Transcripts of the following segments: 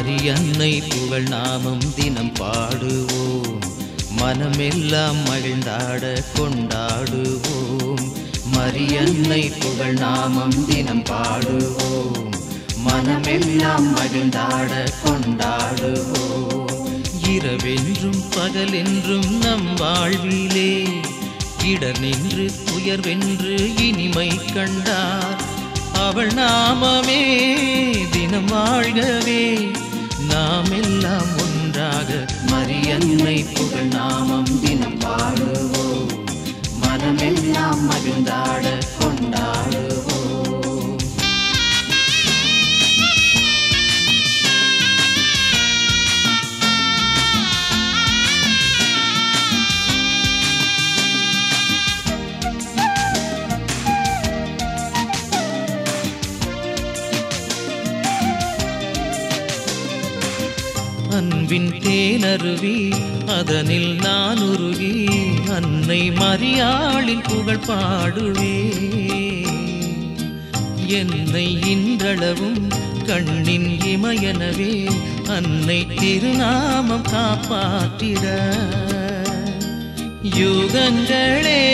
மரியன்னை புகழ் நாமம் தினம் பாடுவோம் மனமெல்லாம் மகிழ்ந்தாட கொண்டாடுவோம் மரியன்னை புகழ் நாமம் தினம் பாடுவோம் மனமெல்லாம் மகிழ்ந்தாட கொண்டாடுவோம் இரவென்றும் பகலென்றும் நம் வாழ்விலே இடர் நின்று துயர்வென்று இனிமை கண்டார் அவள் நாமமே தினம் வாழ்கவே நாம் எல்லாம் ஒன்றாக மரியன்னை புகழ் நாமம் தினம் பாடுவோம் மனமெல்லாம் மகிழ்ந்தாட கொண்டாடுவோம் அன்பின் தேனருவி அதனில் நான் உருகி அன்னை மரியாளின் புகழ் பாடுவே என்னை இன்றளவும் கண்ணின் இமயனவே அன்னை திருநாமம் காப்பாற்றிட யுகங்களே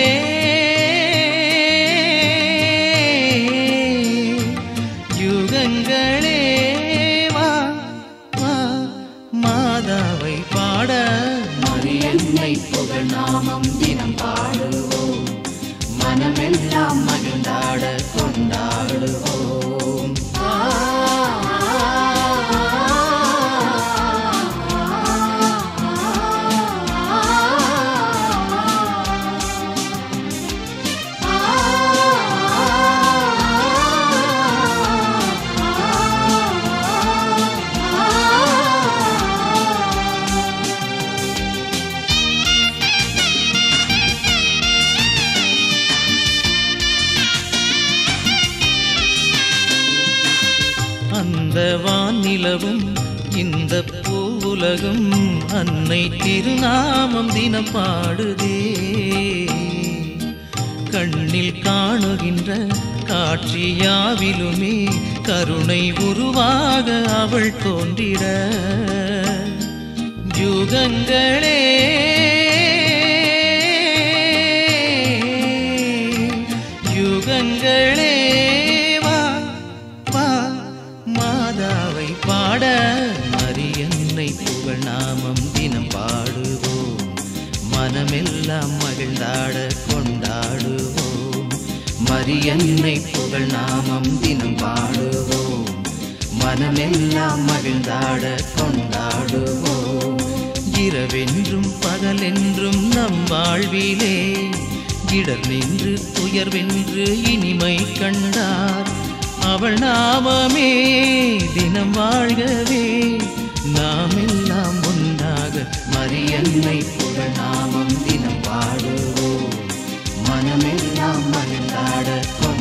யுகங்களே வா வா மாதாவை பாட மரியன்னை புகழ் நாமம் தினம் பாடுவோம் மனமெல்லாம் மகிழ்ந்தாட கொண்டாடுவோம் அந்த வானிலவும் இந்த பூவுலகும் அன்னை திருநாமம் தினம் பாடுதே கண்ணில் காணுகின்ற காட்சியாவிலுமே கருணை உருவாக அவள் தோன்றிட யுகங்களே யுகங்களே வா வா மாதாவை பாட மரியன்னை புகழ் நாமம் தினம் பாடுவோம் மனமெல்லாம் மகிழ்ந்தாட கொண்டாடுவோம் மரியன்னை புகழ் நாமம் தினம் பாடுவோம் மனமெல்லாம் மகிழ்ந்தாட கொண்டாடுவோம் இரவென்றும் பகலென்றும் நம் வாழ்விலே இடர் நின்று துயர்வென்று இனிமை கண்டார் அவள் நாமமே தினம் வாழ்கவே நாம் எல்லாம் ஒன்றாக மரியன்னை புகழ் நாமம் தினம் பாடுவோம் மனமெல்லாம் மகிழ்ந்தாட கொண்டாடுவோம்